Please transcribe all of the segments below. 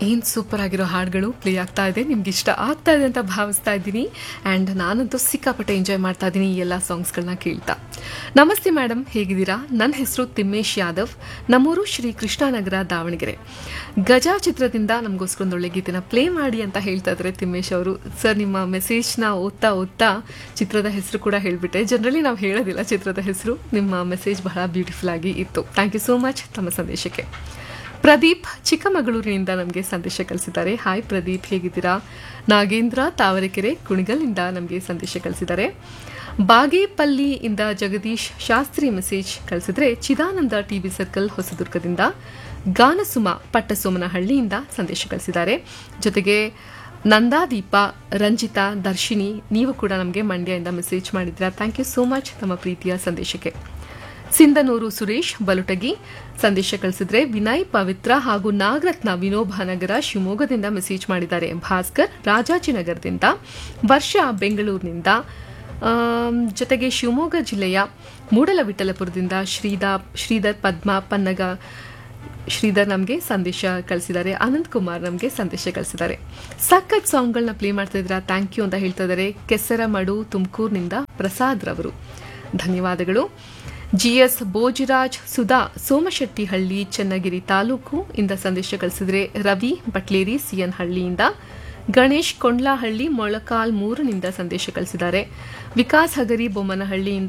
ಏನು ಸೂಪರ್ ಆಗಿರೋ ಹಾಡುಗಳು ಪ್ಲೇ ಆಗ್ತಾ ಇದೆ ನಿಮ್ಗೆ ಇಷ್ಟ ಆಗ್ತಾ ಇದೆ ಅಂತ ಭಾವಿಸ್ತಾ ಇದ್ದೀನಿ ಆ್ಯಂಡ್ ನಾನಂತೂ ಸಿಕ್ಕಾಪಟ್ಟೆ ಎಂಜಾಯ್ ಮಾಡ್ತಾ ಇದ್ದೀನಿ ಈ ಎಲ್ಲ ಸಾಂಗ್ಸ್ಗಳನ್ನ ಕೇಳ್ತಾ ನಮಸ್ತೆ ಮೇಡಮ್ ಹೇಗಿದ್ದೀರಾ ನನ್ನ ಹೆಸರು ತಿಮ್ಮೇಶ್ ಯಾದವ್ ನಮ್ಮೂರು ಶ್ರೀ ಕೃಷ್ಣನಗರ ದಾವಣಗೆರೆ ಗಜಾ ಚಿತ್ರದಿಂದ ನಮಗೋಸ್ಕರ ಒಂದು ಒಳ್ಳೆ ಗೀತೆನ ಪ್ಲೇ ಮಾಡಿ ಅಂತ ಹೇಳ್ತಾ ಇದ್ದಾರೆ ತಿಮ್ಮೇಶ್ ಅವರು ಸರ್ ನಿಮ್ಮ ಮೆಸೇಜ್ನ ಓದ್ತಾ ಓದ್ತಾ ಚಿತ್ರದ ಹೆಸರು ಕೂಡ ಹೇಳಿಬಿಟ್ಟೆ ಜನರಲಿ ನಾವು ಹೇಳೋದಿಲ್ಲ ಚಿತ್ರದ ಹೆಸರು ನಿಮ್ಮ ಮೆಸೇಜ್ ಬಹಳ ಬ್ಯೂಟಿಫುಲ್ ಆಗಿ ಇತ್ತು ಥ್ಯಾಂಕ್ ಯು ಸೋ ಮಚ್ ತಮ್ಮ ಸಂದೇಶಕ್ಕೆ ಪ್ರದೀಪ್ ಚಿಕ್ಕಮಗಳೂರಿನಿಂದ ನಮಗೆ ಸಂದೇಶ ಕಳಿಸಿದ್ದಾರೆ ಹಾಯ್ ಪ್ರದೀಪ್ ಹೇಗಿದ್ದೀರಾ ನಾಗೇಂದ್ರ ತಾವರೆಕೆರೆ ಕುಣಿಗಲ್ನಿಂದ ನಮಗೆ ಸಂದೇಶ ಕಳಿಸಿದ್ದಾರೆ ಬಾಗೇಪಲ್ಲಿಯಿಂದ ಜಗದೀಶ್ ಶಾಸ್ತ್ರಿ ಮೆಸೇಜ್ ಕಳಿಸಿದ್ರೆ ಚಿದಾನಂದ ಟಿವಿ ಸರ್ಕಲ್ ಹೊಸದುರ್ಗದಿಂದ ಗಾನಸುಮ ಪಟ್ಟಸೋಮನಹಳ್ಳಿಯಿಂದ ಸಂದೇಶ ಕಳಿಸಿದ್ದಾರೆ ಜೊತೆಗೆ ನಂದಾದೀಪ ರಂಜಿತಾ ದರ್ಶಿನಿ ನೀವು ಕೂಡ ನಮಗೆ ಮಂಡ್ಯದಿಂದ ಮೆಸೇಜ್ ಮಾಡಿದ್ದೀರಾ ಥ್ಯಾಂಕ್ ಯು ಸೋ ಮಚ್ ತಮ್ಮ ಪ್ರೀತಿಯ ಸಂದೇಶಕ್ಕೆ ಸಿಂಧನೂರು ಸುರೇಶ್ ಬಲುಟಗಿ ಸಂದೇಶ ಕಳಿಸಿದ್ರೆ ವಿನಯ್ ಪವಿತ್ರ ಹಾಗೂ ನಾಗರತ್ನ ವಿನೋಬಾನಗರ ಶಿವಮೊಗ್ಗದಿಂದ ಮೆಸೇಜ್ ಮಾಡಿದ್ದಾರೆ ಭಾಸ್ಕರ್ ರಾಜಾಜಿನಗರದಿಂದ ವರ್ಷ ಬೆಂಗಳೂರಿನಿಂದ ಆಮ್, ಜೊತೆಗೆ ಶಿವಮೊಗ್ಗ ಜಿಲ್ಲೆಯ ಮೂಡಲವಿಠಲಪುರದಿಂದ ಶ್ರೀದಾ ಶ್ರೀಧರ್ ಪದ್ಮ ಪನ್ನಗ ಶ್ರೀಧರ್ ನಮಗೆ ಸಂದೇಶ ಕಳಿಸಿದ್ದಾರೆ ಅನಂತ್ ಕುಮಾರ್ ನಮಗೆ ಸಂದೇಶ ಕಳಿಸಿದ್ದಾರೆ ಸಖತ್ ಸಾಂಗ್ಗಳನ್ನ ಪ್ಲೇ ಮಾಡ್ತಾ ಇದ್ರ ಥ್ಯಾಂಕ್ ಯು ಅಂತ ಹೇಳ್ತಾ ಇದ್ದಾರೆ ಕೆಸರಮಡು ತುಮಕೂರಿನಿಂದ ಪ್ರಸಾದ್ ರವರು ಧನ್ಯವಾದಗಳು ಜಿಎಸ್ ಬೋಜಿರಾಜ್ ಸುಧಾ ಸೋಮಶೆಟ್ಟಿಹಳ್ಳಿ ಚನ್ನಗಿರಿ ತಾಲೂಕು ಇಂದ ಸಂದೇಶ ಕಳಿಸಿದ್ರೆ ರವಿ ಬಟ್ಲೇರಿ ಸಿಎನ್ ಹಳ್ಳಿಯಿಂದ ಗಣೇಶ್ ಕೊಂಡ್ಲಹಳ್ಳಿ ಮೊಳಕಾಲ್ ಮೂರನಿಂದ ಸಂದೇಶ ಕಳಿಸಿದ್ದಾರೆ ವಿಕಾಸ್ ಹಗರಿ ಬೊಮ್ಮನಹಳ್ಳಿಯಿಂದ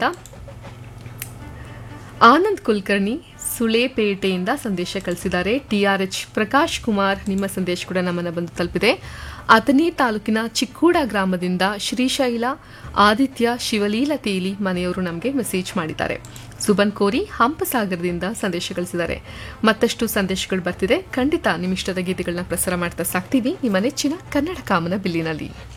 ಆನಂದ್ ಕುಲಕರ್ಣಿ ಸುಳೇಪೇಟೆಯಿಂದ ಸಂದೇಶ ಕಳಿಸಿದ್ದಾರೆ ಟಿಆರ್ಎಚ್ ಪ್ರಕಾಶ್ ಕುಮಾರ್ ನಿಮ್ಮ ಸಂದೇಶ ಕೂಡ ನಮ್ಮನ್ನ ಬಂದು ತಲುಪಿದೆ ಅಥಣಿ ತಾಲೂಕಿನ ಚಿಕ್ಕೂಡ ಗ್ರಾಮದಿಂದ ಶ್ರೀಶೈಲ ಆದಿತ್ಯ ಶಿವಲೀಲ ತೇಲಿ ಮನೆಯವರು ನಮಗೆ ಮೆಸೇಜ್ ಮಾಡಿದ್ದಾರೆ ಸುಬನ್ ಕೋರಿ ಹಂಪಸಾಗರದಿಂದ ಸಂದೇಶ ಕಳಿಸಿದ್ದಾರೆ ಮತ್ತಷ್ಟು ಸಂದೇಶಗಳು ಬರ್ತಿದೆ ಖಂಡಿತ ನಿಮ್ಮ ಇಷ್ಟದ ಗೀತೆಗಳನ್ನ ಪ್ರಸಾರ ಮಾಡ್ತಾ ಸಾಕ್ತೀವಿ ನಿಮ್ಮ ನೆಚ್ಚಿನ ಕನ್ನಡ ಕಾಮನ ಬಿಲ್ಲಿನಲ್ಲಿ